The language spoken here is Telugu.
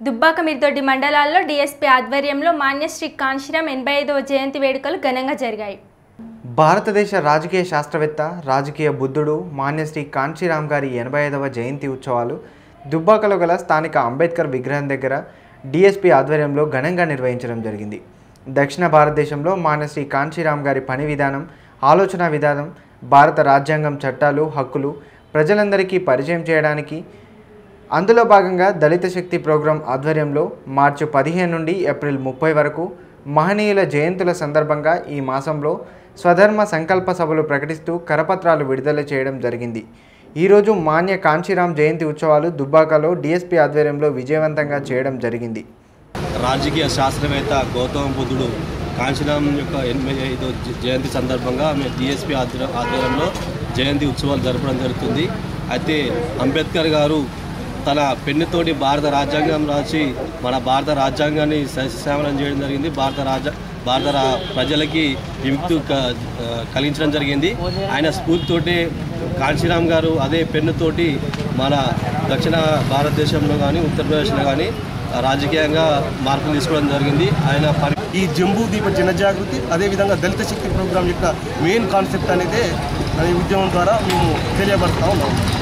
దుబ్బాక మిర్దొడ్డి మండలాల్లో డీఎస్పీ ఆధ్వర్యంలో మాన్యశ్రీ కాంశీరాం ఎనభై ఐదవ జయంతి వేడుకలు ఘనంగా జరిగాయి భారతదేశ రాజకీయ శాస్త్రవేత్త రాజకీయ బుద్ధుడు మాన్యశ్రీ కాంచీరామ్ గారి ఎనభై ఐదవ జయంతి ఉత్సవాలు దుబ్బాకలో గల స్థానిక అంబేద్కర్ విగ్రహం దగ్గర డిఎస్పీ ఆధ్వర్యంలో ఘనంగా నిర్వహించడం జరిగింది దక్షిణ భారతదేశంలో మాన్యశ్రీ కాంచీరామ్ గారి పని విధానం ఆలోచన విధానం భారత రాజ్యాంగం చట్టాలు హక్కులు ప్రజలందరికీ పరిచయం చేయడానికి అందులో భాగంగా దళిత శక్తి ప్రోగ్రాం ఆధ్వర్యంలో మార్చి పదిహేను నుండి ఏప్రిల్ ముప్పై వరకు మహనీయుల జయంతుల సందర్భంగా ఈ మాసంలో స్వధర్మ సంకల్ప సభలు ప్రకటిస్తూ కరపత్రాలు విడుదల చేయడం జరిగింది ఈరోజు మాన్య కాంచీరాం జయంతి ఉత్సవాలు దుబ్బాకలో డిఎస్పీ ఆధ్వర్యంలో విజయవంతంగా చేయడం జరిగింది రాజకీయ శాస్త్రవేత్త గౌతమ బుద్ధుడు కాంచీరాం యొక్క ఎనభై ఐదో జ- జయంతి సందర్భంగా మేము డిఎస్పీ ఆధ్వర్య ఆధ్వర్యంలో జయంతి ఉత్సవాలు జరపడం జరుగుతుంది అయితే అంబేద్కర్ గారు తన పెన్నుతోటి భారత రాజ్యాంగం రాసి మన భారత రాజ్యాంగాన్ని సస్యశ్యామలం చేయడం జరిగింది భారత రాజ్య భారత రా- ప్రజలకి విముక్తి క- ఆ, కలిగించడం జరిగింది ఆయన స్ఫూర్తితోటి కాంచీరామ్ గారు అదే పెన్నుతోటి మన దక్షిణ భారతదేశంలో కానీ ఉత్తరప్రదేశ్లో కానీ రాజకీయంగా మార్పులు తీసుకోవడం జరిగింది ఆయన పరి ఈ జంబూ దీప జనజాగృతి అదేవిధంగా దళిత శక్తి ప్రోగ్రాం యొక్క మెయిన్ కాన్సెప్ట్ అనేది ఈ ఉద్యమం ద్వారా మేము తెలియబడతా ఉన్నాం